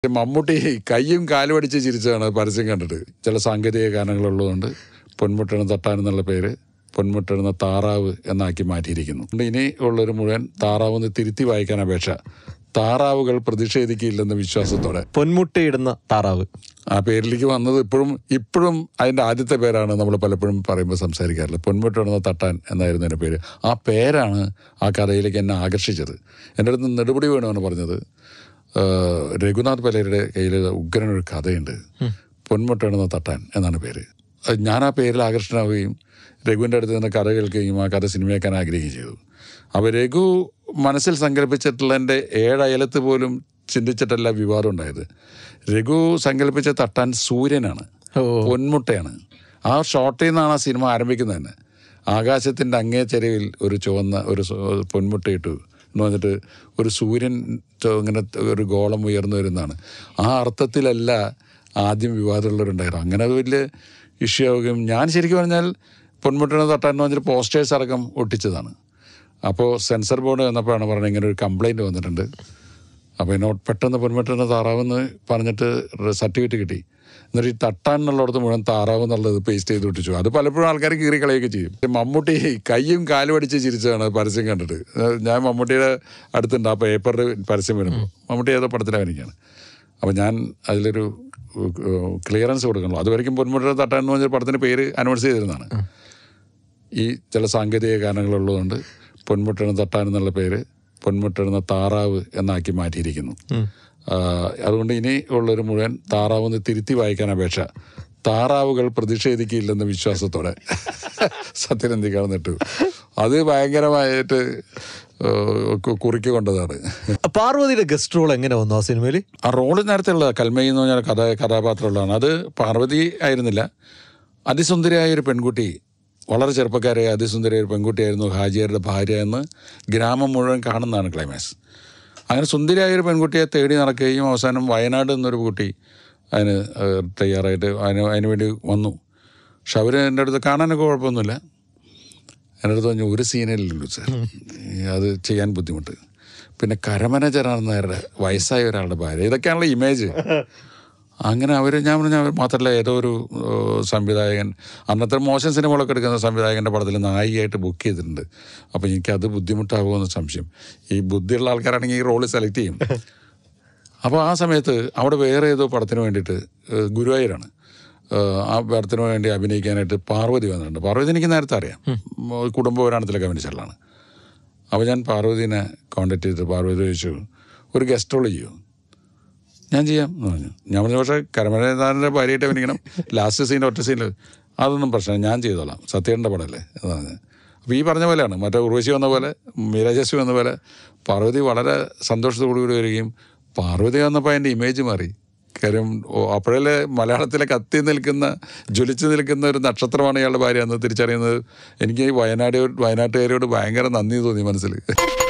മമ്മൂട്ടി കയ്യും കാലും അടിച്ച് ചിരിച്ചതാണ് പരസ്യം കണ്ടിട്ട് ചില സാങ്കേതിക കാരണങ്ങളുള്ളതുകൊണ്ട് പൊന്മുട്ടണ തട്ടാൻ എന്നുള്ള പേര് പൊന്മുട്ടണ താറാവ് എന്നാക്കി മാറ്റിയിരിക്കുന്നു അതുകൊണ്ട് ഇനി ഉള്ളൊരു മുഴുവൻ താറാവ് എന്ന് തിരുത്തി വായിക്കാൻ അപേക്ഷ താറാവുകൾ പ്രതിഷേധിക്കില്ലെന്ന വിശ്വാസത്തോടെ പൊന്മുട്ടയിടുന്ന താറാവ് ആ പേരിലേക്ക് വന്നത് ഇപ്പോഴും ഇപ്പോഴും അതിൻ്റെ ആദ്യത്തെ പേരാണ് നമ്മൾ പലപ്പോഴും പറയുമ്പോൾ സംസാരിക്കാറുള്ളത് പൊന്മുട്ടണ തട്ടാൻ എന്നായിരുന്നു എൻ്റെ പേര് ആ പേരാണ് ആ കഥയിലേക്ക് എന്നെ ആകർഷിച്ചത് എൻ്റെ അടുത്ത് നെടുപടി വേണമെന്ന് പറഞ്ഞത് ആ, രഘുനാഥ് പലേരുടെ കയ്യിൽ ഉഗ്രനൊരു കഥയുണ്ട് പൊന്മുട്ടണ തട്ടാൻ എന്നാണ് പേര് അത് ഞാൻ ആ പേരിൽ ആകർഷണമാവുകയും രഘുവിൻ്റെ അടുത്ത് നിന്ന് കഥ കേൾക്കുകയും ആ കഥ സിനിമയാക്കാൻ ആഗ്രഹിക്കുകയും ചെയ്തു അപ്പോൾ രഘു മനസ്സിൽ സങ്കല്പിച്ചിട്ടുള്ളതിൻ്റെ ഏഴയലത്ത് പോലും ചിന്തിച്ചിട്ടല്ല വിവാദം ഉണ്ടായത് രഘു സങ്കല്പിച്ച തട്ടാൻ സൂര്യനാണ് ഓ പൊന്മുട്ടയാണ് ആ ഷോട്ടിൽ നിന്നാണ് ആ സിനിമ ആരംഭിക്കുന്നത് തന്നെ ആകാശത്തിൻ്റെ അങ്ങേ ചെരുവിൽ ഒരു ചുവന്ന ഒരു സു- പൊന്മുട്ടയിട്ടു എന്ന് പറഞ്ഞിട്ട് ഒരു സൂര്യൻ ചോ- ഇങ്ങനെ ഒരു ഗോളം ഉയർന്നു വരുന്നതാണ് ആ അർത്ഥത്തിലല്ല ആദ്യം വിവാദമുള്ളവരുണ്ടായിരുന്നു അങ്ങനെ അത് വലിയ ഇഷ്യൂ ആവുകയും ഞാൻ ശരിക്കും പറഞ്ഞാൽ പൊന്മുട്ടണ തട്ടാൻ എന്ന് പറഞ്ഞിട്ട് പോസ്റ്റേഴ്സ് അടക്കം ഒട്ടിച്ചതാണ് അപ്പോൾ സെൻസർ ബോർഡ് വന്നപ്പോഴാണ് പറഞ്ഞത് ഇങ്ങനെ ഒരു കംപ്ലൈൻറ്റ് വന്നിട്ടുണ്ട് അപ്പോൾ എന്നോട് പെട്ടെന്ന് പൊന്മുട്ടണ താറാവെന്ന് പറഞ്ഞിട്ട് സർട്ടിഫിക്കറ്റ് കിട്ടി എന്നിട്ട് ഈ തട്ടാൻ എന്നുള്ളിടത്ത് മുഴുവൻ താറാവ് എന്നുള്ളത് പേസ്റ്റ് ചെയ്ത് ഒട്ടിച്ചു അത് പലപ്പോഴും ആൾക്കാർ കീറി കളയൊക്കെ ചെയ്യും മമ്മൂട്ടി കയ്യും കാലും അടിച്ച് ചിരിച്ചതാണ് പരസ്യം കണ്ടിട്ട് ഏഹ് ഞാൻ മമ്മൂട്ടിയുടെ അടുത്തുണ്ട് ആ പേപ്പറിൽ പരസ്യം വരുമ്പോൾ മമ്മൂട്ടി ഏതോ പടത്തിലവനിക്കാണ് അപ്പോൾ ഞാൻ അതിലൊരു ക്ലിയറൻസ് കൊടുക്കണല്ലോ അതുവരെയും പൊന്മുട്ട തട്ടാൻ എന്ന് പറഞ്ഞ പടത്തിൻ്റെ പേര് അനൗൺസ് ചെയ്തിരുന്നതാണ് ഈ ചില സാങ്കേതിക കാരണങ്ങളുള്ളതുകൊണ്ട് പൊന്മുട്ടണ തട്ടാൻ എന്നുള്ള പേര് പൊന്മുട്ടണ താറാവ് എന്നാക്കി മാറ്റിയിരിക്കുന്നു ആ, അതുകൊണ്ട് ഇനി ഉള്ളൊരു മുഴുവൻ താറാവ് എന്ന് തിരുത്തി വായിക്കാൻ അപേക്ഷ താറാവുകൾ പ്രതിഷേധിക്കില്ലെന്ന വിശ്വാസത്തോടെ സത്യനന്ദിക്കാണ് ഇട്ടു അത് ഭയങ്കരമായിട്ട് ഏഹ്, കു- കുറിക്ക് കൊണ്ടതാണ് പാർവതിയുടെ ഗസ്റ്റ് റോൾ എങ്ങനെ വന്നു ആ സിനിമയിൽ ആ റോള് നേരത്തെ ഉള്ള കൽമയി എന്ന് പറഞ്ഞ കഥ കഥാപാത്രമുള്ളതാണ് അത് പാർവതി ആയിരുന്നില്ല അതിസുന്ദരിയായ ഒരു പെൺകുട്ടി വളരെ ചെറുപ്പക്കാരായ അതിസുന്ദരിയായ ഒരു പെൺകുട്ടിയായിരുന്നു ഹാജിയാരുടെ ഭാര്യ എന്ന് ഗ്രാമം മുഴുവൻ കാണുന്നതാണ് ക്ലൈമാക്സ് അങ്ങനെ സുന്ദരിയായ ഒരു പെൺകുട്ടിയെ തേടി നടക്കുകയും അവസാനം വയനാട് എന്നൊരു കുട്ടി അതിന് ഏഹ്, തയ്യാറായിട്ട് അതിന് അതിന് വേണ്ടി വന്നു പക്ഷെ അവർ എൻ്റെ അടുത്ത് കാണാനൊക്കെ കുഴപ്പമൊന്നുമില്ല എൻ്റെ അടുത്ത് പറഞ്ഞു ഒരു സീനില്ലല്ലോ സാർ അത് ചെയ്യാൻ ബുദ്ധിമുട്ട് പിന്നെ കരമന ചരണാരുടെ വയസ്സായ ഒരാളുടെ ഭാര്യ ഇതൊക്കെയാണല്ലോ ഇമേജ് അങ്ങനെ അവർ ഞാൻ പറഞ്ഞ മാത്രമല്ല ഏതോ ഒരു ഏഹ്, സംവിധായകൻ അന്നത്തെ മോശം സിനിമകളൊക്കെ എടുക്കുന്ന സംവിധായകൻ്റെ പടത്തിൽ നായികയായിട്ട് ബുക്ക് ചെയ്തിട്ടുണ്ട് അപ്പോൾ എനിക്കത് ബുദ്ധിമുട്ടാകുമെന്ന് സംശയം ഈ ബുദ്ധിയുള്ള ആൾക്കാരാണെങ്കിൽ ഈ റോള് സെലക്ട് ചെയ്യും അപ്പോൾ ആ സമയത്ത് അവിടെ വേറെ ഏതോ പടത്തിന് വേണ്ടിയിട്ട് ഏഹ്, ഗുരുവായൂരാണ് ഏഹ്, ആ പടത്തിന് വേണ്ടി അഭിനയിക്കാനായിട്ട് പാർവതി വന്നിട്ടുണ്ട് പാർവതി എനിക്ക് നേരത്തെ അറിയാം ഉം, കുടുംബ പുരാണത്തിലൊക്കെ അഭിനയിച്ചിട്ടുള്ളതാണ് അപ്പോൾ ഞാൻ പാർവതിനെ കോണ്ടാക്ട് ചെയ്തിട്ട് പാർവതി ചോദിച്ചു ഒരു ഗസ്റ്റ് റോൾ ചെയ്യൂ ഞാൻ ചെയ്യാം എന്ന് പറഞ്ഞു ഞാൻ പറഞ്ഞു പക്ഷേ കരമനേതാരൻ്റെ ഭാര്യയായിട്ട് അഭിനയിക്കണം ലാസ്റ്റ് സീൻ ഒറ്റ സീനിൽ അതൊന്നും പ്രശ്നം ഞാൻ ചെയ്തോളാം സത്യേൻ്റെ പടമല്ലേ എന്ന് പറഞ്ഞു അപ്പോൾ ഈ പറഞ്ഞ പോലെയാണ് മറ്റേ ഉർവശി വന്ന പോലെ മീരാജസ്വി വന്ന പോലെ പാർവതി വളരെ സന്തോഷത്തോടു കൂടി വരികയും പാർവതി വന്നപ്പോൾ അതിൻ്റെ ഇമേജ് മാറി കാര്യം ഓ, അപ്പോഴല്ലേ മലയാളത്തിലെ കത്തി നിൽക്കുന്ന ജ്വലിച്ചു നിൽക്കുന്ന ഒരു നക്ഷത്രമാണ് ഇയാളുടെ ഭാര്യ എന്ന് തിരിച്ചറിയുന്നത് എനിക്ക് ഈ വയനാട് വയനാട്ടുകാരോട് ഭയങ്കര നന്ദി തോന്നി മനസ്സിൽ